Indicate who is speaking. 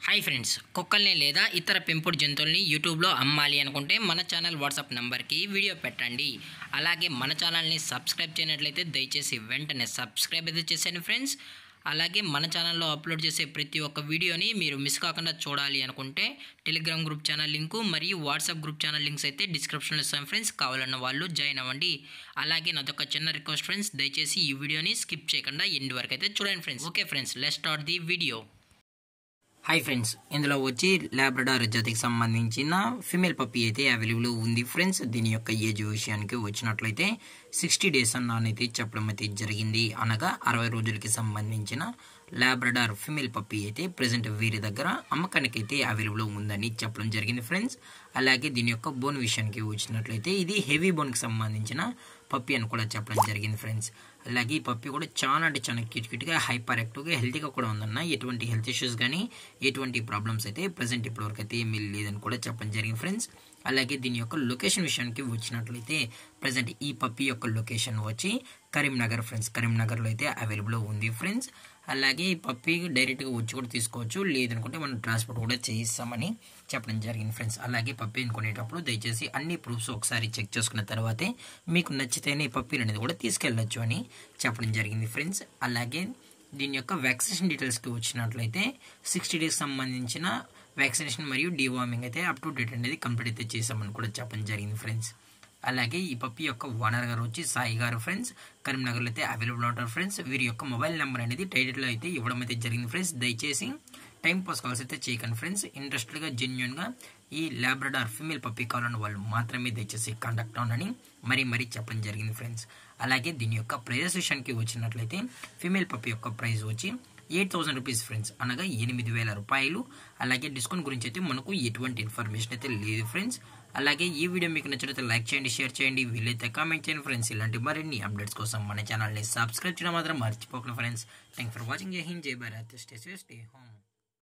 Speaker 1: hi friends కుక్కల్ని లేదా ఇతర పెంపుడు జంతువుల్ని యూట్యూబ్లో అమ్మాలి అనుకుంటే మన ఛానల్ వాట్సాప్ నంబర్కి వీడియో పెట్టండి అలాగే మన ఛానల్ని సబ్స్క్రైబ్ చేయనట్లయితే దయచేసి వెంటనే సబ్స్క్రైబ్ అయితే చేసేయండి ఫ్రెండ్స్ అలాగే మన ఛానల్లో అప్లోడ్ చేసే ప్రతి ఒక్క వీడియోని మీరు మిస్ కాకుండా చూడాలి అనుకుంటే టెలిగ్రామ్ గ్రూప్ ఛానల్ లింకు మరియు వాట్సాప్ గ్రూప్ ఛానల్ లింక్స్ అయితే డిస్క్రిప్షన్లో ఇస్తాం ఫ్రెండ్స్ కావాలన్న వాళ్ళు జాయిన్ అవ్వండి అలాగే నాదొక చిన్న రిక్వెస్ట్ ఫ్రెండ్స్ దయచేసి ఈ వీడియోని స్కిప్ చేయకుండా ఎండ్ వరకు అయితే చూడండి friends okay friends let start the video hi friends ఇందులో వచ్చి లాబ్రడార్ జాతికి సంబంధించిన ఫిమేల్ పప్పీ అయితే అవైలబుల్ ఉంది ఫ్రెండ్స్ దీని యొక్క ఏజ్ విషయానికి వచ్చినట్లయితే సిక్స్టీ డేస్ అన్నైతే చెప్పడం అయితే జరిగింది అనగా అరవై రోజులకి సంబంధించిన లాబ్రడార్ ఫిమేల్ పప్పీ అయితే ప్రజెంట్ వీరి దగ్గర అమ్మకానికి అయితే అవైలబుల్ ఉందని చెప్పడం జరిగింది ఫ్రెండ్స్ అలాగే దీని యొక్క బోన్ విషయానికి వచ్చినట్లయితే ఇది హెవీ బోన్కి సంబంధించిన పప్పీ అని కూడా చెప్పడం జరిగింది ఫ్రెండ్స్ అలాగే ఈ పప్పి కూడా చాలా అంటే చాలా క్యూట్ క్యూట్గా హైపర్ యాక్టివ్గా హెల్తీగా కూడా ఉందన్న ఎటువంటి హెల్త్ ఇష్యూస్ కానీ ఎటువంటి ప్రాబ్లమ్స్ అయితే ప్రజెంట్ ఇప్పటివరకు అయితే ఏమీ లేదని కూడా చెప్పడం జరిగింది ఫ్రెండ్స్ అలాగే దీని యొక్క లొకేషన్ విషయానికి వచ్చినట్లయితే ప్రజెంట్ ఈ పప్పి యొక్క లొకేషన్ వచ్చి కరీంనగర్ ఫ్రెండ్స్ కరీంనగర్లో అయితే అవైలబుల్ ఉంది ఫ్రెండ్స్ అలాగే ఈ పప్పి డైరెక్ట్గా వచ్చి కూడా తీసుకోవచ్చు లేదనుకుంటే మనం ట్రాన్స్పోర్ట్ కూడా చేయిస్తామని చెప్పడం జరిగింది ఫ్రెండ్స్ అలాగే పప్పీని కొనేటప్పుడు దయచేసి అన్ని ప్రూఫ్స్ ఒకసారి చెక్ చేసుకున్న తర్వాతే మీకు నచ్చితేనే ఈ పప్పీలు అనేది కూడా తీసుకెళ్ళచ్చు అని చెప్పడం జరిగింది ఫ్రెండ్స్ అలాగే దీని యొక్క వ్యాక్సినేషన్ డీటెయిల్స్కి వచ్చినట్లయితే సిక్స్టీ డేస్ సంబంధించిన వ్యాక్సినేషన్ మరియు డివార్మింగ్ అయితే అప్ టు డేట్ అనేది కంప్లీట్ అయితే చేసామని కూడా చెప్పడం జరిగింది ఫ్రెండ్స్ అలాగే ఈ పప్పి యొక్క ఓనర్ గారు వచ్చి సాయి గారు ఫ్రెండ్స్ కరీంనగర్లో అయితే అవైలబుల్ ఉంటారు ఫ్రెండ్స్ వీరి యొక్క మొబైల్ నెంబర్ అనేది టైటిల్లో అయితే ఇవ్వడం అయితే జరిగింది ఫ్రెండ్స్ దయచేసి టైం పాస్ కాల్స్ అయితే చేయకండి ఫ్రెండ్స్ ఇంట్రెస్ట్గా జెన్యున్గా ఈ లాబ్రడార్ ఫీమేల్ పప్పి కావాలని వాళ్ళు మాత్రమే దయచేసి కాంటాక్ట్ అవ్వనని మరీ మరీ చెప్పడం జరిగింది ఫ్రెండ్స్ అలాగే దీని యొక్క ప్రైజెస్ విషయానికి వచ్చినట్లయితే ఫీమేల్ పప్పి యొక్క ప్రైస్ వచ్చి ఎయిట్ థౌసండ్ రూపీస్ ఫ్రెండ్స్ అనగా ఎనిమిది వేల రూపాయలు అలాగే డిస్కౌంట్ గురించి అయితే మనకు ఎటువంటి ఇన్ఫర్మేషన్ అయితే లేదు ఫ్రెండ్స్ అలాగే ఈ వీడియో మీకు నచ్చినట్లయితే లైక్ చేయండి షేర్ చేయండి వీలైతే కామెంట్ చేయండి ఫ్రెండ్స్ ఇలాంటి మరిన్ని అప్డేట్స్ కోసం మన ఛానల్ని సబ్స్క్రైబ్ చేయడం మాత్రం మర్చిపోకండి ఫ్రెండ్స్ థ్యాంక్ ఫర్ వాచింగ్ జై హింద్ జై Bharat stay safe stay home